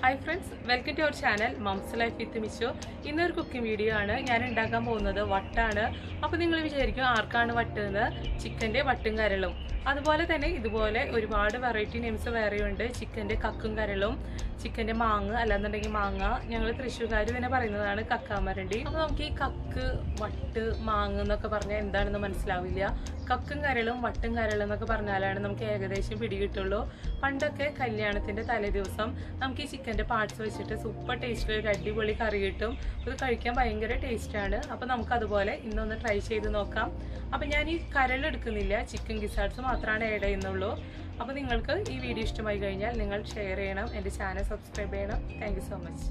hi friends welcome to our channel mom's life with Misho ഇന്നൊരു cooking video ആണ് ഞാൻ ഉണ്ടാക്കാൻ പോകുന്നത് വട്ടാണ് അപ്പോൾ നിങ്ങൾ വിചാരിക്കും ആർക്കാണ് വട്ട് എന്ന് ചിക്കൻ്റെ വട്ടും കരളും അതുപോലെ തന്നെ ഇതുപോലെ ഒരുപാട് വെറൈറ്റി നെയിംസ് വേറെയുണ്ട് ചിക്കൻ്റെ കക്കും കരളും ചിക്കൻ്റെ മാങ്ങ അല്ലാന്നുണ്ടെങ്കിൽ മാങ്ങ ഞങ്ങൾ തൃശ്ശൂർക്കാർ തന്നെ പറയുന്നതാണ് കക്കാമരണ്ടി അപ്പോൾ നമുക്ക് ഈ കക്ക് വട്ട് മാങ്ങ എന്നൊക്കെ പറഞ്ഞാൽ എന്താണെന്ന് മനസ്സിലാവില്ല കക്കും കരളും വട്ടും കരളും എന്നൊക്കെ പറഞ്ഞാലാണ് നമുക്ക് ഏകദേശം പിടികിട്ടുള്ളൂ പണ്ടൊക്കെ കല്യാണത്തിന്റെ തലേ ദിവസം നമുക്ക് ഈ ചിക്കന്റെ പാർട്സ് വെച്ചിട്ട് സൂപ്പർ ടേസ്റ്റിൽ ഒരു അടിപൊളി കറി കിട്ടും ഇത് കഴിക്കാൻ ഭയങ്കര ടേസ്റ്റാണ് അപ്പോൾ നമുക്ക് അതുപോലെ ഇന്നൊന്ന് ട്രൈ ചെയ്ത് നോക്കാം അപ്പോൾ ഞാൻ ഈ കരൾ എടുക്കുന്നില്ല ചിക്കൻ ഗിസാർട്സ് മാത്രമാണ് ആഡ് ചെയ്യുന്നുള്ളൂ അപ്പോൾ നിങ്ങൾക്ക് ഈ വീഡിയോ ഇഷ്ടമായി കഴിഞ്ഞാൽ നിങ്ങൾ ഷെയർ ചെയ്യണം എൻ്റെ ചാനൽ സബ്സ്ക്രൈബ് ചെയ്യണം thank so much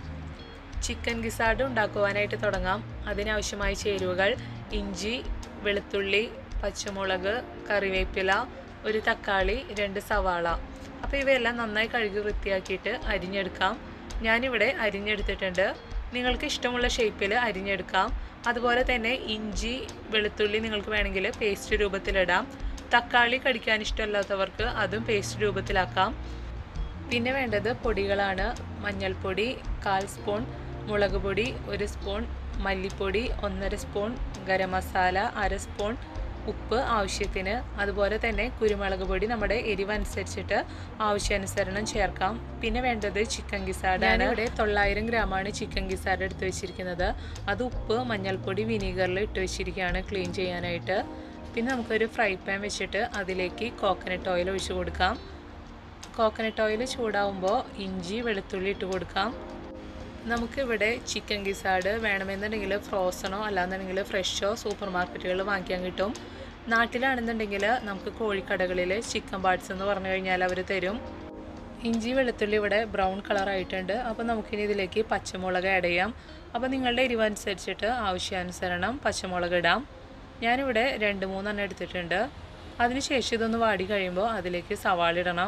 chicken gizzard ഉണ്ടാക്കുവാനായിട്ട് തുടങ്ങാം അതിനാവശ്യമായ ചേരുവകൾ ഇഞ്ചി വെളുത്തുള്ളി പച്ചമുളക് കറിവേപ്പില ഒരു തക്കാളി രണ്ട് സവാള അപ്പോൾ ഇവയെല്ലാം നന്നായി കഴുകി വൃത്തിയാക്കിയിട്ട് അരിഞ്ഞെടുക്കാം ഞാനിവിടെ അരിഞ്ഞെടുത്തിട്ടുണ്ട് നിങ്ങൾക്ക് ഇഷ്ടമുള്ള ഷേപ്പിൽ അരിഞ്ഞെടുക്കാം അതുപോലെ തന്നെ ഇഞ്ചി വെളുത്തുള്ളി നിങ്ങൾക്ക് വേണമെങ്കിൽ പേസ്റ്റ് രൂപത്തിലിടാം തക്കാളി കടിക്കാൻ ഇഷ്ടമല്ലാത്തവർക്ക് അതും പേസ്റ്റ് രൂപത്തിലാക്കാം പിന്നെ വേണ്ടത് പൊടികളാണ് മഞ്ഞൾപ്പൊടി കാൽ സ്പൂൺ മുളക് പൊടി ഒരു സ്പൂൺ മല്ലിപ്പൊടി ഒന്നര സ്പൂൺ ഗരം മസാല അര സ്പൂൺ ഉപ്പ് ആവശ്യത്തിന് അതുപോലെ തന്നെ കുരുമുളക് പൊടി നമ്മുടെ എരിവ് അനുസരിച്ചിട്ട് ആവശ്യാനുസരണം ചേർക്കാം പിന്നെ വേണ്ടത് ചിക്കൻ ഗിസാഡാണ് ഇവിടെ തൊള്ളായിരം ഗ്രാമാണ് ചിക്കൻ ഗിസാഡ് എടുത്ത് വെച്ചിരിക്കുന്നത് അത് ഉപ്പ് മഞ്ഞൾപ്പൊടി വിനീഗറിൽ ഇട്ട് വെച്ചിരിക്കുകയാണ് ക്ലീൻ ചെയ്യാനായിട്ട് പിന്നെ നമുക്കൊരു ഫ്രൈ പാൻ വെച്ചിട്ട് അതിലേക്ക് കോക്കനട്ട് ഓയിൽ ഒഴിച്ച് കൊടുക്കാം കോക്കനട്ട് ഓയിൽ ചൂടാവുമ്പോൾ ഇഞ്ചി വെളുത്തുള്ളി ഇട്ട് കൊടുക്കാം നമുക്കിവിടെ ചിക്കൻ ഗിസാഡ് വേണമെന്നുണ്ടെങ്കിൽ ഫ്രോസണോ അല്ലാന്നുണ്ടെങ്കിൽ ഫ്രഷോ സൂപ്പർ മാർക്കറ്റുകളിൽ വാങ്ങിക്കാൻ കിട്ടും നാട്ടിലാണെന്നുണ്ടെങ്കിൽ നമുക്ക് കോഴിക്കടകളിൽ ചിക്കൻ പാർട്സ് എന്ന് പറഞ്ഞു കഴിഞ്ഞാൽ അവർ തരും ഇഞ്ചി വെളുത്തുള്ളി ഇവിടെ ബ്രൗൺ കളറായിട്ടുണ്ട് അപ്പോൾ നമുക്കിനി ഇതിലേക്ക് പച്ചമുളക് ആഡ് ചെയ്യാം അപ്പോൾ നിങ്ങളുടെ എരിവ് അനുസരിച്ചിട്ട് ആവശ്യാനുസരണം പച്ചമുളക് ഇടാം ഞാനിവിടെ രണ്ട് മൂന്നെണ്ണം എടുത്തിട്ടുണ്ട് അതിനുശേഷം ഇതൊന്ന് വാടി കഴിയുമ്പോൾ അതിലേക്ക് സവാള ഇടണം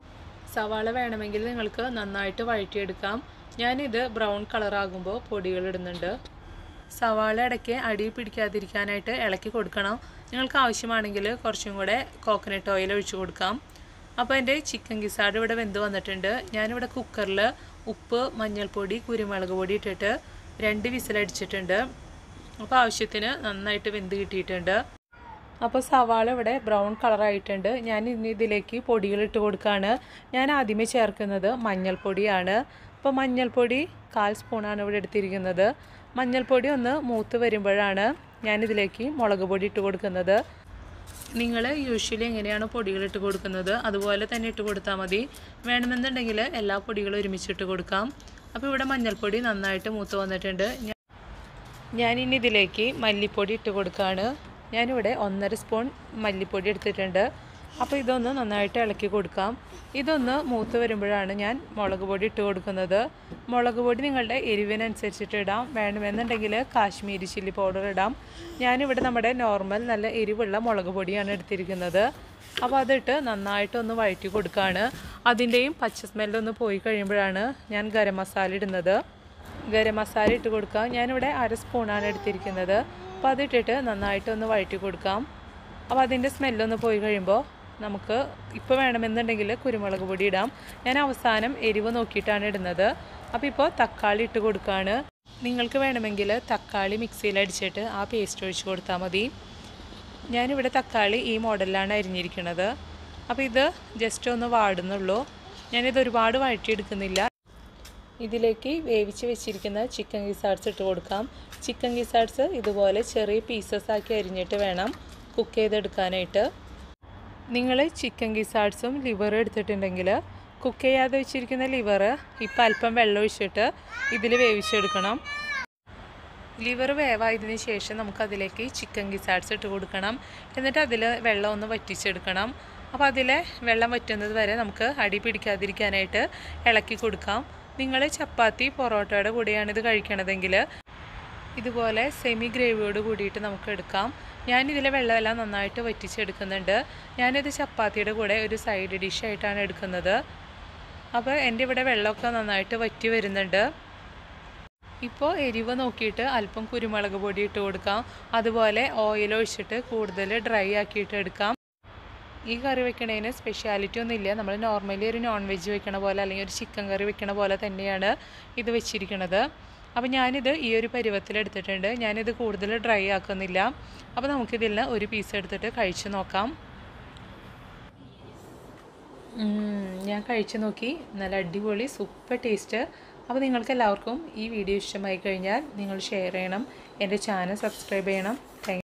സവാള വേണമെങ്കിൽ നിങ്ങൾക്ക് നന്നായിട്ട് വഴറ്റിയെടുക്കാം ഞാനിത് ബ്രൗൺ കളറാകുമ്പോൾ പൊടികൾ ഇടുന്നുണ്ട് സവാള ഇടയ്ക്ക് അടി പിടിക്കാതിരിക്കാനായിട്ട് ഇളക്കി കൊടുക്കണം നിങ്ങൾക്ക് ആവശ്യമാണെങ്കിൽ കുറച്ചും കൂടെ കോക്കനട്ട് ഓയിൽ ഒഴിച്ചു കൊടുക്കാം അപ്പോൾ എൻ്റെ ചിക്കൻ ഗിസാഡ് ഇവിടെ വെന്ത് വന്നിട്ടുണ്ട് ഞാനിവിടെ കുക്കറിൽ ഉപ്പ് മഞ്ഞൾപ്പൊടി കുരുമുളക് പൊടി ഇട്ടിട്ട് രണ്ട് വിസിലടിച്ചിട്ടുണ്ട് അപ്പോൾ ആവശ്യത്തിന് നന്നായിട്ട് വെന്ത് കിട്ടിയിട്ടുണ്ട് അപ്പോൾ സവാള ഇവിടെ ബ്രൗൺ കളറായിട്ടുണ്ട് ഞാൻ ഇനി ഇതിലേക്ക് പൊടികൾ ഇട്ട് കൊടുക്കുകയാണ് ഞാൻ ആദ്യമേ ചേർക്കുന്നത് മഞ്ഞൾപ്പൊടിയാണ് അപ്പോൾ മഞ്ഞൾപ്പൊടി കാൽ സ്പൂണാണ് ഇവിടെ എടുത്തിരിക്കുന്നത് മഞ്ഞൾപ്പൊടി ഒന്ന് മൂത്ത് വരുമ്പോഴാണ് ഞാനിതിലേക്ക് മുളക് പൊടി ഇട്ട് കൊടുക്കുന്നത് നിങ്ങൾ യൂഷ്വലി എങ്ങനെയാണ് പൊടികൾ ഇട്ട് കൊടുക്കുന്നത് അതുപോലെ തന്നെ ഇട്ട് കൊടുത്താൽ മതി വേണമെന്നുണ്ടെങ്കിൽ എല്ലാ പൊടികളും ഒരുമിച്ചിട്ട് കൊടുക്കാം അപ്പോൾ ഇവിടെ മഞ്ഞൾപ്പൊടി നന്നായിട്ട് മൂത്ത് വന്നിട്ടുണ്ട് ഞാനിനി ഇതിലേക്ക് മല്ലിപ്പൊടി ഇട്ട് കൊടുക്കുകയാണ് ഞാനിവിടെ ഒന്നര സ്പൂൺ മല്ലിപ്പൊടി എടുത്തിട്ടുണ്ട് അപ്പോൾ ഇതൊന്ന് നന്നായിട്ട് ഇളക്കി കൊടുക്കാം ഇതൊന്ന് മൂത്ത് വരുമ്പോഴാണ് ഞാൻ മുളക് പൊടി ഇട്ട് കൊടുക്കുന്നത് മുളക് പൊടി നിങ്ങളുടെ എരിവിനനുസരിച്ചിട്ട് ഇടാം വേണമെന്നുണ്ടെങ്കിൽ കാശ്മീരി ചില്ലി പൗഡർ ഇടാം ഞാനിവിടെ നമ്മുടെ നോർമൽ നല്ല എരിവുള്ള മുളക് പൊടിയാണ് എടുത്തിരിക്കുന്നത് അപ്പോൾ അതിട്ട് നന്നായിട്ടൊന്ന് വഴറ്റി കൊടുക്കുകയാണ് അതിൻ്റെയും പച്ച സ്മെല്ലൊന്ന് പോയി കഴിയുമ്പോഴാണ് ഞാൻ ഗരം മസാല ഇടുന്നത് ഗരം മസാല ഇട്ട് കൊടുക്കാം ഞാനിവിടെ അര സ്പൂണാണ് എടുത്തിരിക്കുന്നത് അപ്പോൾ അതിട്ടിട്ട് നന്നായിട്ടൊന്ന് വഴറ്റി കൊടുക്കാം അപ്പോൾ അതിൻ്റെ സ്മെല്ലൊന്ന് പോയി കഴിയുമ്പോൾ നമുക്ക് ഇപ്പോൾ വേണമെന്നുണ്ടെങ്കിൽ കുരുമുളക് പൊടി ഇടാം ഞാൻ അവസാനം എരിവ് നോക്കിയിട്ടാണ് ഇടുന്നത് അപ്പോൾ ഇപ്പോൾ തക്കാളി ഇട്ട് കൊടുക്കുകയാണ് നിങ്ങൾക്ക് വേണമെങ്കിൽ തക്കാളി മിക്സിയിൽ അടിച്ചിട്ട് ആ പേസ്റ്റ് ഒഴിച്ച് കൊടുത്താൽ മതി ഞാനിവിടെ തക്കാളി ഈ മോഡലിലാണ് അരിഞ്ഞിരിക്കുന്നത് അപ്പോൾ ഇത് ജസ്റ്റ് ഒന്ന് വാടുന്നുള്ളൂ ഞാനിത് ഒരുപാട് വഴറ്റിയെടുക്കുന്നില്ല ഇതിലേക്ക് വേവിച്ച് വെച്ചിരിക്കുന്ന ചിക്കൻ ഗിസാർട്സ് ഇട്ട് കൊടുക്കാം ചിക്കൻ ഗിസാർട്സ് ഇതുപോലെ ചെറിയ പീസസ് ആക്കി അരിഞ്ഞിട്ട് വേണം കുക്ക് ചെയ്തെടുക്കാനായിട്ട് നിങ്ങൾ ചിക്കൻ ഗിസാർട്സും ലിവറും എടുത്തിട്ടുണ്ടെങ്കിൽ കുക്ക് ചെയ്യാതെ വെച്ചിരിക്കുന്ന ലിവർ ഇപ്പം അല്പം വെള്ളം ഒഴിച്ചിട്ട് ഇതിൽ വേവിച്ചെടുക്കണം ലിവർ വേവായതിന് ശേഷം നമുക്കതിലേക്ക് ചിക്കൻ ഗിസാർട്സ് ഇട്ട് കൊടുക്കണം എന്നിട്ട് അതിൽ വെള്ളം ഒന്ന് വറ്റിച്ചെടുക്കണം അപ്പോൾ അതിലെ വെള്ളം വറ്റുന്നത് വരെ നമുക്ക് അടി പിടിക്കാതിരിക്കാനായിട്ട് ഇളക്കി കൊടുക്കാം നിങ്ങൾ ചപ്പാത്തി പൊറോട്ടയുടെ കൂടെയാണ് ഇത് കഴിക്കണതെങ്കിൽ ഇതുപോലെ സെമി ഗ്രേവിയോട് കൂടിയിട്ട് നമുക്ക് എടുക്കാം ഞാനിതിലെ വെള്ളമെല്ലാം നന്നായിട്ട് വറ്റിച്ചെടുക്കുന്നുണ്ട് ഞാനിത് ചപ്പാത്തിയുടെ കൂടെ ഒരു സൈഡ് ഡിഷായിട്ടാണ് എടുക്കുന്നത് അപ്പോൾ എൻ്റെ ഇവിടെ വെള്ളമൊക്കെ നന്നായിട്ട് വറ്റി വരുന്നുണ്ട് ഇപ്പോൾ എരിവ് നോക്കിയിട്ട് അല്പം കുരുമുളക് പൊടി ഇട്ട് കൊടുക്കാം അതുപോലെ ഓയിൽ ഒഴിച്ചിട്ട് കൂടുതൽ ഡ്രൈ ആക്കിയിട്ട് എടുക്കാം ഈ കറി വെക്കണതിന് സ്പെഷ്യാലിറ്റി ഒന്നുമില്ല നമ്മൾ നോർമലി ഒരു നോൺ വെജ് വെക്കണ പോലെ അല്ലെങ്കിൽ ഒരു ചിക്കൻ കറി വെക്കണ പോലെ തന്നെയാണ് ഇത് വെച്ചിരിക്കുന്നത് അപ്പോൾ ഞാനിത് ഈ ഒരു പരുവത്തിലെടുത്തിട്ടുണ്ട് ഞാനിത് കൂടുതൽ ഡ്രൈ ആക്കുന്നില്ല അപ്പോൾ നമുക്കിതിൽ നിന്ന് ഒരു പീസ് എടുത്തിട്ട് കഴിച്ച് നോക്കാം ഉം, ഞാൻ കഴിച്ചു നോക്കി നല്ല അടിപൊളി സൂപ്പർ ടേസ്റ്റ് അപ്പോൾ നിങ്ങൾക്ക് എല്ലാവർക്കും ഈ വീഡിയോ ഇഷ്ടമായി കഴിഞ്ഞാൽ നിങ്ങൾ ഷെയർ ചെയ്യണം എൻ്റെ ചാനൽ സബ്സ്ക്രൈബ് ചെയ്യണം